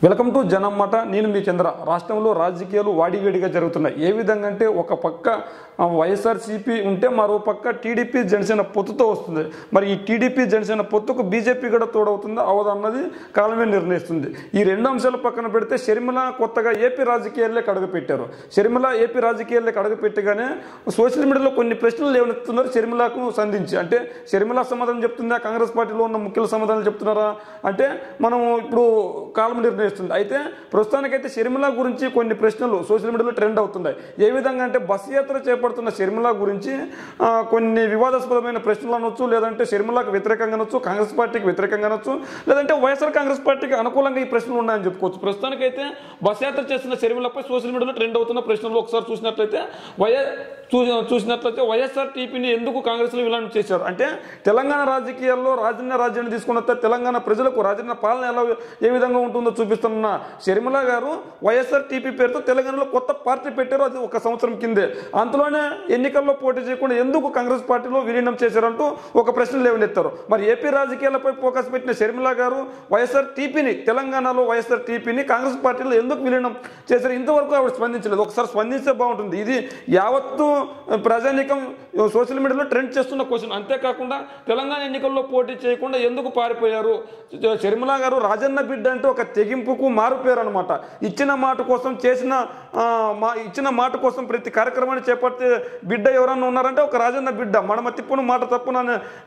welcome to జనమ్మట నేను మీ చంద్ర రాష్ట్రంలో రాజకీయాలు వాడివేడిగా జరుగుతున్నాయి ఏ విధంగా అంటే ఒక పక్క ఆ, వైఎస్ఆర్సీపీ ఉంటే మరో పక్క టీడీపీ జనసేన పొత్తుతో వస్తుంది మరి ఈ టీడీపీ జనసేన పొత్తుకు బీజేపీ కూడా తోడవుతుందా అవదా అన్నది కాలమే నిర్ణయిస్తుంది ఈ రెండు అంశాలు పక్కన పెడితే షర్మిల కొత్తగా ఏపీ రాజకీయాల్లోకి అడుగు పెట్టారు షర్మిల ఏపీ రాజకీయాల్లోకి అడుగు పెట్టగానే సోషల్ మీడియాలో కొన్ని ప్రశ్నలు లేవనెత్తుతున్నారు షర్మిలకు సంధించి అంటే షర్మిల సమాధానం చెప్తుందా కాంగ్రెస్ పార్టీలో ఉన్న ముఖ్యుల సమాధానాలు చెప్తున్నారా అంటే మనం ఇప్పుడు కాలం నిర్ణయిస్తుంది అయితే ప్రస్తుతానికైతే షర్మిల గురించి కొన్ని ప్రశ్నలు సోషల్ మీడియాలో ట్రెండ్ అవుతున్నాయి ఏ విధంగా అంటే బస్ యాత్ర చేపడుతున్న షర్మిల గురించి ఆ, కొన్ని వివాదాస్పదమైన ప్రశ్నలు అనొచ్చు లేదంటే షర్మిలకు వ్యతిరేకంగా అనొచ్చు కాంగ్రెస్ పార్టీకి వ్యతిరేకంగా అనొచ్చు లేదంటే వైఎస్ఆర్ కాంగ్రెస్ పార్టీకి అనుకూలంగా ఈ ప్రశ్నలు ఉన్నాయని చెప్పుకోవచ్చు ప్రస్తుతానికైతే బస్ యాత్ర చేస్తున్న షర్మిలపై సోషల్ మీడియాలో ట్రెండ్ అవుతున్న ప్రశ్నలు ఒకసారి చూసినట్లయితే వైఎస్ చూ- చూసినట్లయితే వైఎస్ఆర్ టీపీని ఎందుకు కాంగ్రెస్లో విలీనం చేశారు అంటే తెలంగాణ రాజకీయాల్లో రాజన్న రాజ్యాన్ని తీసుకున్న తర్వాత తెలంగాణ ప్రజలకు రాజన్న పాలన ఎలా ఏ విధంగా ఉంటుందో చూపిస్తున్న షర్మిల గారు వైఎస్ఆర్ టీపీ పేరుతో తెలంగాణలో కొత్త పార్టీ పెట్టారు అది ఒక సంవత్సరం కిందే అంతలోనే ఎన్నికల్లో పోటీ చేయకుండా ఎందుకు కాంగ్రెస్ పార్టీలో విలీనం చేశారంటూ ఒక ప్రశ్న లేవనెత్తారు మరి ఏపీ రాజకీయాలపై ఫోకస్ పెట్టిన షర్మిల గారు వైఎస్ఆర్ టీపీని తెలంగాణలో వైఎస్ఆర్ టీపీని కాంగ్రెస్ పార్టీలో ఎందుకు విలీనం చేశారు ఇంతవరకు ఆవిడ స్పందించలేదు ఒకసారి స్పందిస్తే బాగుంటుంది ఇది యావత్తు ప్రజానీకం సోషల్ మీడియాలో ట్రెండ్ చేస్తున్న క్వశ్చన్ అంతేకాకుండా తెలంగాణ ఎన్నికల్లో పోటీ చేయకుండా ఎందుకు పారిపోయారు షర్మిల గారు రాజన్న బిడ్డ అంటే ఒక తెగింపుకు మారుపేరు అనమాట ఇచ్చిన మాట కోసం చేసిన ఆ, మా ఇచ్చిన మాట కోసం ప్రతి కార్యక్రమాన్ని చేపడితే బిడ్డ ఎవరన్నా ఉన్నారంటే ఒక రాజన్న బిడ్డ మడమ తిప్పును మాట తప్పున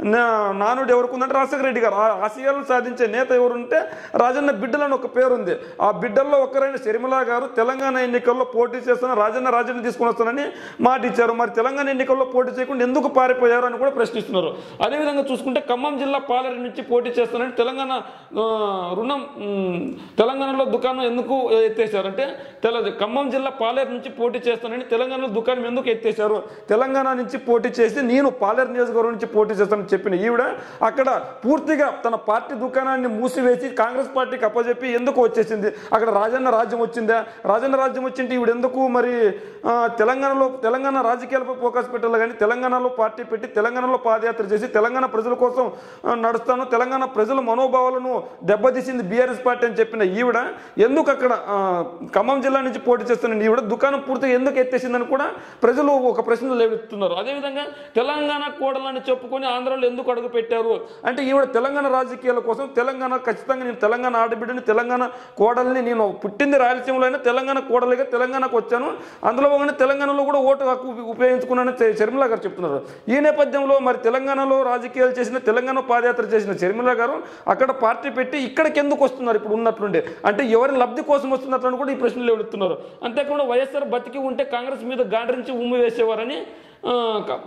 నానుడు ఎవరికి ఉందంటే రాజశేఖర రెడ్డి గారు ఆ ఆశయాలను సాధించే నేత ఎవరుంటే రాజన్న బిడ్డలని ఒక పేరు ఉంది ఆ బిడ్డల్లో ఒకరైన షర్మిల గారు తెలంగాణ ఎన్నికల్లో పోటీ చేస్తున్న రాజన్న రాజన్న తీసుకుని వస్తానని మాట ఇచ్చారు మరి తెలంగాణ ఎన్నికల్లో పోటీ చేయకుండా ఎందుకు పారిపోయారు అని కూడా ప్రశ్నిస్తున్నారు అదేవిధంగా చూసుకుంటే ఖమ్మం జిల్లా పాలేరు నుంచి పోటీ చేస్తానని తెలంగాణ ఆ, రుణం ఉమ్, తెలంగాణలో దుకాణం ఎందుకు ఎత్తేసారు అంటే తెల ఖమ్మం జిల్లా పాలేరు నుంచి పోటీ చేస్తానని తెలంగాణలో దుకాణం ఎందుకు ఎత్తేసారు తెలంగాణ నుంచి పోటీ చేసి నేను పాలేరు నియోజకవర్గం నుంచి పోటీ చేస్తానని చెప్పిన ఈవిడ అక్కడ పూర్తిగా తన పార్టీ దుకాణాన్ని మూసివేసి కాంగ్రెస్ పార్టీకి అప్పచెప్పి ఎందుకు వచ్చేసింది అక్కడ రాజన్న రాజ్యం వచ్చిందా రాజన్న రాజ్యం వచ్చింటే ఈవిడ ఎందుకు మరి ఆ, తెలంగాణలో తెలంగాణ రాజకీయాలపై ఫోకస్ పెట్టాలి కానీ తెలంగాణలో పార్టీ పెట్టి తెలంగాణలో పాదయాత్ర చేసి తెలంగాణ ప్రజల కోసం ఆ, నడుస్తాను తెలంగాణ ప్రజల మనోభావాలను దెబ్బతీసింది బీఆర్ఎస్ పార్టీ అని చెప్పిన ఈవిడ ఎందుకు అక్కడ ఆ, ఖమ్మం జిల్లా నుంచి పోటీ చేస్తున్న ఈవిడ దుకాణం పూర్తిగా ఎందుకు ఎత్తేసిందని కూడా ప్రజలు ఒక ప్రశ్న లేవెత్తుతున్నారు అదేవిధంగా తెలంగాణ కోడలని చెప్పుకొని ఆంధ్రాలో ఎందుకు అడుగు పెట్టారు అంటే ఈవిడ తెలంగాణ రాజకీయాల కోసం తెలంగాణ ఖచ్చితంగా నేను తెలంగాణ ఆడబిడ్డని తెలంగాణ కోడల్ని నేను పుట్టింది రాయలసీమలో అయినా తెలంగాణ కోడలిగా తెలంగాణకు వచ్చాను అందులో భాగంగా తెలంగాణలో కూడా ఓటు హక్కు ఉపయోగించుకున్నానని చె- షర్మిల గారు చెప్తున్నారు ఈ నేపథ్యంలో మరి తెలంగాణలో రాజకీయాలు చేసిన తెలంగాణ పాదయాత్ర చేసిన షర్మిల గారు అక్కడ పార్టీ పెట్టి ఇక్కడికి ఎందుకు వస్తున్నారు ఇప్పుడు ఉన్నట్లుండే అంటే ఎవరి లబ్ధి కోసం వస్తున్నట్లని కూడా ఈ ప్రశ్నలు ఎడుతున్నారు అంతేకాకుండా వైఎస్ఆర్ బతికి ఉంటే కాంగ్రెస్ మీద గాండ్రించి ఉమ్మి వేసేవారని ఆ, క-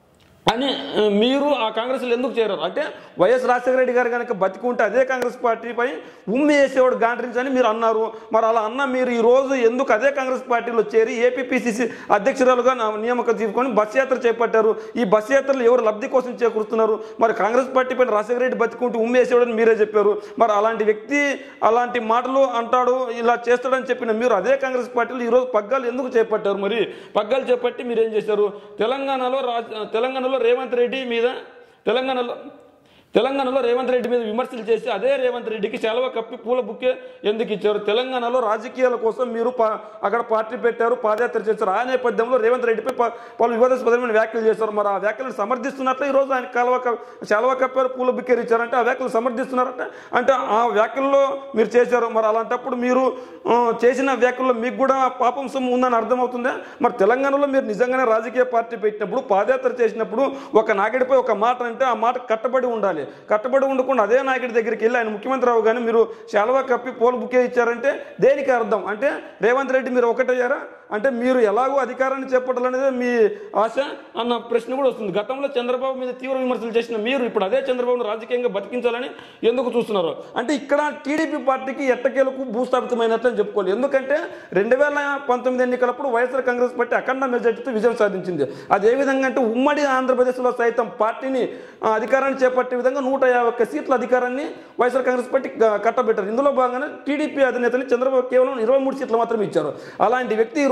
అని ఆ, మీరు ఆ కాంగ్రెస్లో ఎందుకు చేరారు అంటే వైఎస్ రాజశేఖర రెడ్డి గారు కనుక బతికి ఉంటే అదే కాంగ్రెస్ పార్టీపై ఉమ్మి వేసేవాడు గాండ్రించి అని మీరు అన్నారు మరి అలా అన్న మీరు ఈ రోజు ఎందుకు అదే కాంగ్రెస్ పార్టీలో చేరి ఏపీపీసీసీ అధ్యక్షురాలుగా నా- నియామకం తీసుకొని బస్ యాత్ర చేపట్టారు ఈ బస్ యాత్రలు ఎవరు లబ్ధి కోసం చేకూరుస్తున్నారు మరి కాంగ్రెస్ పార్టీ పైన రాజశేఖర రెడ్డి బతికుంటే ఉమ్మి వేసేవాడని మీరే చెప్పారు మరి అలాంటి వ్యక్తి అలాంటి మాటలు అంటాడు ఇలా చేస్తాడని చెప్పిన మీరు అదే కాంగ్రెస్ పార్టీలో ఈరోజు పగ్గాలు ఎందుకు చేపట్టారు మరి పగ్గాలు చేపట్టి మీరు ఏం చేశారు తెలంగాణలో రాజ్ తెలంగాణలో రేవంత్ రెడ్డి మీద తెలంగాణలో తెలంగాణలో రేవంత్ రెడ్డి మీద విమర్శలు చేసి అదే రేవంత్ రెడ్డికి సెలవు కప్పి పూల బుక్కే ఎందుకు ఇచ్చారు తెలంగాణలో రాజకీయాల కోసం మీరు పా- అక్కడ పార్టీ పెట్టారు పాదయాత్ర చేశారు ఆ నేపథ్యంలో రేవంత్ రెడ్డిపై ప- పలు వివాదాస్పదమైన వ్యాఖ్యలు చేశారు మరి ఆ వ్యాఖ్యలను సమర్థిస్తున్నట్లు ఈరోజు ఆయన కలవ క- సెలవ కప్పారు పూల బుక్కేరు ఇచ్చారంటే ఆ వ్యాఖ్యలు సమర్థిస్తున్నారంటే అంటే ఆ వ్యాఖ్యల్లో మీరు చేశారు మరి అలాంటప్పుడు మీరు ఆ, చేసిన వ్యాఖ్యల్లో మీకు కూడా పాపం సొమ్ము ఉందని అర్థమవుతుందా మరి తెలంగాణలో మీరు నిజంగానే రాజకీయ పార్టీ పెట్టినప్పుడు పాదయాత్ర చేసినప్పుడు ఒక నాయకుడిపై ఒక మాట అంటే ఆ మాట కట్టబడి ఉండాలి కట్టబడి ఉండకుండా అదే నాయకుడి దగ్గరికి వెళ్ళి ఆయన ముఖ్యమంత్రి అవ్వ కానీ మీరు శాలువా కప్పి పోలు బుకే ఇచ్చారంటే దేనికి అర్థం అంటే రేవంత్ రెడ్డి మీరు ఒకటయ్యారా అంటే మీరు ఎలాగో అధికారాన్ని చేపట్టాలనేదే మీ ఆశ అన్న ప్రశ్న కూడా వస్తుంది గతంలో చంద్రబాబు మీద తీవ్ర విమర్శలు చేసిన మీరు ఇప్పుడు అదే చంద్రబాబును రాజకీయంగా బతికించాలని ఎందుకు చూస్తున్నారు అంటే ఇక్కడ టీడీపీ పార్టీకి ఎట్టకేలకు భూస్థాపితమైనట్లు అని చెప్పుకోవాలి ఎందుకంటే రెండు వేల పంతొమ్మిది ఎన్నికలప్పుడు వైఎస్ఆర్ కాంగ్రెస్ పార్టీ అఖండ మెజార్టీతో విజయం సాధించింది అది ఏ విధంగా అంటే ఉమ్మడి ఆంధ్రప్రదేశ్లో సైతం పార్టీని ఆ, అధికారాన్ని చేపట్టే విధంగా నూట యాభై ఒక్క సీట్ల అధికారాన్ని వైఎస్ఆర్ కాంగ్రెస్ పార్టీ క- కట్టబెట్టారు ఇందులో భాగంగా టీడీపీ అధినేతని చంద్రబాబు కేవలం ఇరవై మూడు సీట్లు మాత్రమే ఇచ్చారు అలాంటి వ్యక్తి ఈ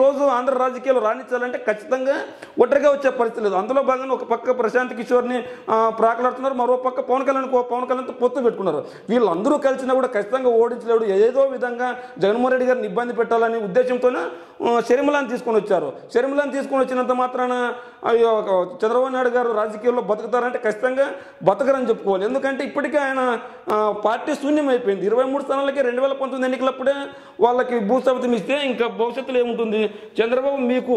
రోజు ఆంధ్ర రాజకీయాలు రాణించాలంటే ఖచ్చితంగా ఒంటరిగా వచ్చే పరిస్థితి లేదు అందులో భాగంగా ఒక పక్క ప్రశాంత్ కిషోర్ని ఆ, ప్రాకులాడుతున్నారు మరో పక్క పవన్ కళ్యాణ్ కో- పవన్ కళ్యాణ్తో పొత్తు పెట్టుకున్నారు వీళ్ళందరూ కలిసినా కూడా ఖచ్చితంగా ఓడించలేడు ఏదో విధంగా జగన్మోహన్ రెడ్డి గారిని ఇబ్బంది పెట్టాలనే ఉద్దేశంతోనే ఆ, షర్మిలాని తీసుకొని వచ్చారు షర్మిలాని తీసుకొని వచ్చినంత మాత్రాన అయ్యో, ఒక చంద్రబాబు నాయుడు గారు రాజకీయాల్లో బతుకుతారంటే ఖచ్చితంగా బతకరని చెప్పుకోవాలి ఎందుకంటే ఇప్పటికే ఆయన ఆ, పార్టీ శూన్యం అయిపోయింది ఇరవై మూడు స్థానాలకి రెండు వేల పంతొమ్మిది ఎన్నికలప్పుడే వాళ్ళకి భూస్థాపితం ఇస్తే ఇంకా భవిష్యత్తులో ఏముంటుంది చంద్రబాబు మీకు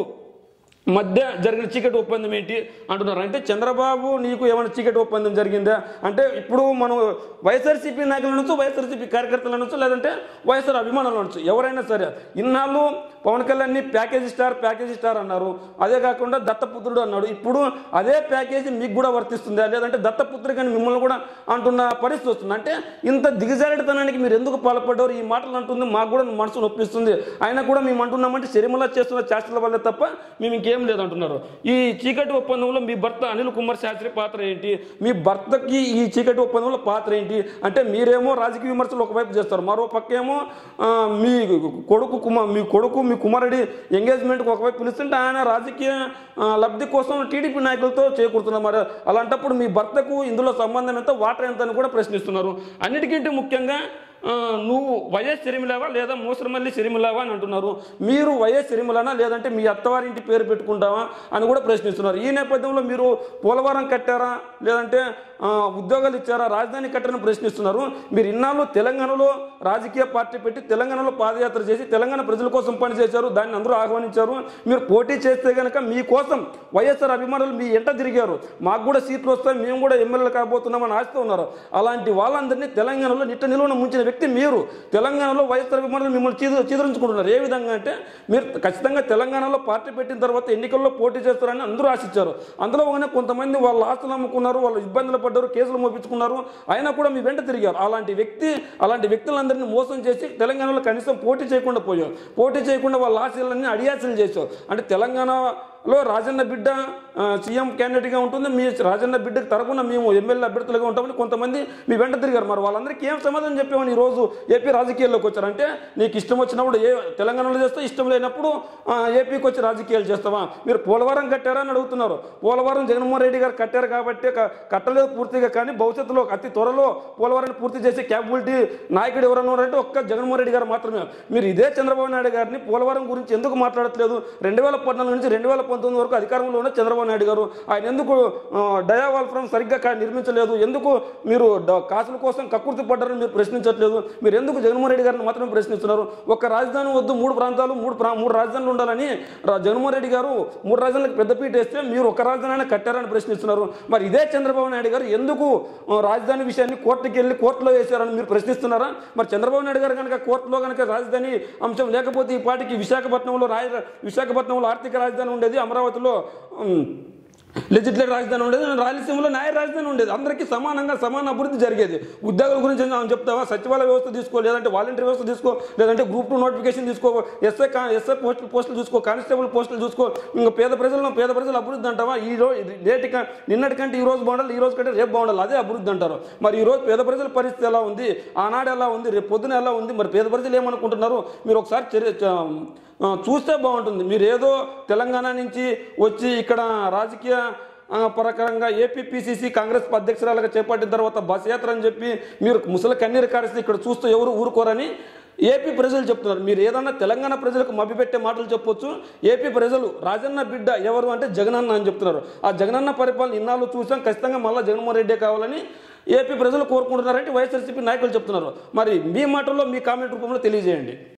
మధ్య జరిగిన చీకటి ఒప్పందం ఏంటి అంటున్నారు అంటే చంద్రబాబు నీకు ఏమైనా చీకటి ఒప్పందం జరిగిందా అంటే ఇప్పుడు మనం వైఎస్ఆర్సీపీ నాయకులు అనొచ్చు వైఎస్ఆర్సీపీ కార్యకర్తలు అనొచ్చు లేదంటే వైఎస్ఆర్ అభిమానులు అనొచ్చు ఎవరైనా సరే ఇన్నాళ్ళు పవన్ కళ్యాణ్ని ప్యాకేజీ స్టార్ ప్యాకేజీ స్టార్ అన్నారు అదే కాకుండా దత్తపుత్రుడు అన్నాడు ఇప్పుడు అదే ప్యాకేజీ మీకు కూడా వర్తిస్తుందా లేదంటే దత్తపుత్రుడు కానీ మిమ్మల్ని కూడా అంటున్న పరిస్థితి వస్తుంది అంటే ఇంత దిగజారితనానికి మీరు ఎందుకు పాల్పడ్డారు ఈ మాటలు అంటుంది మాకు కూడా మనసు నొప్పిస్తుంది అయినా కూడా మేము అంటున్నామంటే శరిమల చేస్తున్న చేష్టల వల్లే తప్ప మేము ఇంకేం లేదంటున్నారు ఈ చీకటి ఒప్పందంలో మీ భర్త అనిల్ కుమార్ శాస్త్రి పాత్ర ఏంటి మీ భర్తకి ఈ చీకటి ఒప్పందంలో పాత్ర ఏంటి అంటే మీరేమో రాజకీయ విమర్శలు ఒకవైపు చేస్తారు మరో పక్క ఏమో ఆ, మీ కొడుకు కుమార్ మీ కొడుకు మీ కుమారుడి ఎంగేజ్మెంట్కి ఒకవైపు పిలుస్తుంటే ఆయన రాజకీయ ఆ, లబ్ధి కోసం టీడీపీ నాయకులతో చేకూరుతున్నారు మరి అలాంటప్పుడు మీ భర్తకు ఇందులో సంబంధం ఎంత వాటర్ ఎంత అని కూడా ప్రశ్నిస్తున్నారు అన్నిటికంటే ముఖ్యంగా ఆ, నువ్వు వైఎస్ సిరిమిలావా లేదా మూసరమల్లి సిరిమిలావా అని అంటున్నారు మీరు వైఎస్ సిరిమిలానా లేదంటే మీ అత్తవారింటి పేరు పెట్టుకుంటావా అని కూడా ప్రశ్నిస్తున్నారు ఈ నేపథ్యంలో మీరు పోలవరం కట్టారా లేదంటే ఆ, ఉద్యోగాలు ఇచ్చారా రాజధాని కట్టారని ప్రశ్నిస్తున్నారు మీరు ఇన్నాళ్ళు తెలంగాణలో రాజకీయ పార్టీ పెట్టి తెలంగాణలో పాదయాత్ర చేసి తెలంగాణ ప్రజల కోసం పనిచేశారు దాన్ని అందరూ ఆహ్వానించారు మీరు పోటీ చేస్తే కనుక మీకోసం వైఎస్ఆర్ అభిమానులు మీ ఎంట తిరిగారు మాకు కూడా సీట్లు వస్తాయి మేము కూడా ఎమ్మెల్యేలు కాబోతున్నామని ఆశతో ఉన్నారు అలాంటి వాళ్ళందరినీ తెలంగాణలో నిట్ట నిలువన ముంచిన వ్యక్తి మీరు తెలంగాణలో వైఎస్ఆర్ అభిమానులు మిమ్మల్ని చీదు చీదరించుకుంటున్నారు ఏ విధంగా అంటే మీరు ఖచ్చితంగా తెలంగాణలో పార్టీ పెట్టిన తర్వాత ఎన్నికల్లో పోటీ చేస్తారని అందరూ ఆశించారు అందులో ఒకనే కొంతమంది వాళ్ళ ఆస్తులు అమ్ముకున్నారు వాళ్ళు ఇబ్బందులు పడ్డారు కేసులు మోపించుకున్నారు అయినా కూడా మీ వెంట తిరిగారు అలాంటి వ్యక్తి అలాంటి వ్యక్తులందరినీ మోసం చేసి తెలంగాణలో కనీసం పోటీ చేయకుండా పోయారు పోటీ చేయకుండా వాళ్ళ ఆశయాలన్నీ అడియాసలు చేశారు అంటే తెలంగాణలో రాజన్న బిడ్డ ఆ, సీఎం క్యాండిడేట్గా ఉంటుంది మీ రాజన్న బిడ్డకు తరపున మేము ఎమ్మెల్యే అభ్యర్థులుగా ఉంటామని కొంతమంది మీ వెంట తిరిగారు మరి వాళ్ళందరికీ ఏం సమాధానం చెప్పామని ఈ రోజు ఏపీ రాజకీయాల్లోకి వచ్చారంటే నీకు ఇష్టం వచ్చినప్పుడు ఏ తెలంగాణలో చేస్తే ఇష్టం లేనప్పుడు ఆ, ఏపీకి వచ్చి రాజకీయాలు చేస్తావా మీరు పోలవరం కట్టారా అని అడుగుతున్నారు పోలవరం జగన్మోహన్ రెడ్డి గారు కట్టారు కాబట్టి క- కట్టలేదు పూర్తిగా కానీ భవిష్యత్తులో అతి త్వరలో పోలవరాన్ని పూర్తి చేసే క్యాపబిలిటీ నాయకుడు ఎవరన్నా ఉన్నారంటే ఒక్క జగన్మోహన్ రెడ్డి గారు మాత్రమే మీరు ఇదే చంద్రబాబు నాయుడు గారిని పోలవరం గురించి ఎందుకు మాట్లాడట్లేదు రెండు వేల పద్నాలుగు నుంచి రెండు వేల పంతొమ్మిది వరకు అధికారంలో ఉన్న చంద్రబాబు నాయుడు గారు ఆయన ఎందుకు ఆ, డయావాల్ఫ్రం సరిగ్గా కా- నిర్మించలేదు ఎందుకు మీరు డ- కాసుల కోసం కక్కుర్తి పడ్డారని మీరు ప్రశ్నించట్లేదు మీరు ఎందుకు జగన్మోహన్ రెడ్డి గారిని మాత్రమే ప్రశ్నిస్తున్నారు ఒక రాజధాని వద్దు మూడు ప్రాంతాలు మూడు ప్రా- మూడు రాజధానులు ఉండాలని రా- జగన్మోహన్ రెడ్డి గారు మూడు రాజధానులకు పెద్దపీట వేస్తే మీరు ఒక రాజధాని కట్టారని ప్రశ్నిస్తున్నారు మరి ఇదే చంద్రబాబు నాయుడు గారు ఎందుకు ఆ, రాజధాని విషయాన్ని కోర్టుకి వెళ్ళి కోర్టులో వేశారని మీరు ప్రశ్నిస్తున్నారా మరి చంద్రబాబు నాయుడు గారు కనుక కోర్టులో కనుక రాజధాని అంశం లేకపోతే ఈ పాటికి విశాఖపట్నంలో రాయ విశాఖపట్నంలో ఆర్థిక రాజధాని ఉండేది అమరావతిలో ఉమ్, లెజిస్లేటివ్ రాజధాని ఉండేది రాయలసీమలో న్యాయ రాజధాని ఉండేది అందరికీ సమానంగా సమాన అభివృద్ధి జరిగేది ఉద్యోగాల గురించి ఏమైనా చెప్తావా సచివాలయ వ్యవస్థ తీసుకో లేదంటే వాలంటీర్ వ్యవస్థ తీసుకో లేదంటే గ్రూప్ టూ నోటిఫికేషన్ తీసుకో ఎస్ఐ కా ఎస్ఐ పోస్టులు పోస్టులు చూసుకో కానిస్టేబుల్ పోస్టులు చూసుకో ఇంకా పేద ప్రజలను పేద ప్రజల అభివృద్ధి అంటావా ఈ రోజు రేటి క- నిన్నటి కంటే ఈ రోజు బాగుండాలి ఈ రోజు కంటే రేపు బాగుండాలి అదే అభివృద్ధి అంటారు మరి ఈ రోజు పేద ప్రజల పరిస్థితి ఎలా ఉంది ఆనాడు ఎలా ఉంది రేపు పొద్దున ఎలా ఉంది మరి పేద ప్రజలు ఏమనుకుంటున్నారు మీరు ఒకసారి చర్య చ- ఆ, చూస్తే బాగుంటుంది మీరు ఏదో తెలంగాణ నుంచి వచ్చి ఇక్కడ రాజకీయ ఆ, పరకరంగా ఏపీపీసీసీ కాంగ్రెస్ అధ్యక్షురాలుగా చేపట్టిన తర్వాత బస్ యాత్ర అని చెప్పి మీరు ముసలి కన్నీరు కారిస్తే ఇక్కడ చూస్తూ ఎవరు ఊరుకోరని ఏపీ ప్రజలు చెప్తున్నారు మీరు ఏదన్నా తెలంగాణ ప్రజలకు మభ్యపెట్టే మాటలు చెప్పొచ్చు ఏపీ ప్రజలు రాజన్న బిడ్డ ఎవరు అంటే జగనన్న అని చెప్తున్నారు ఆ జగనన్న పరిపాలన ఇన్నాళ్ళు చూసాం ఖచ్చితంగా మళ్ళీ జగన్మోహన్ రెడ్డి కావాలని ఏపీ ప్రజలు కోరుకుంటున్నారంటే వైఎస్ఆర్సీపీ నాయకులు చెప్తున్నారు మరి మీ మాటల్లో మీ కామెంట్ రూపంలో తెలియజేయండి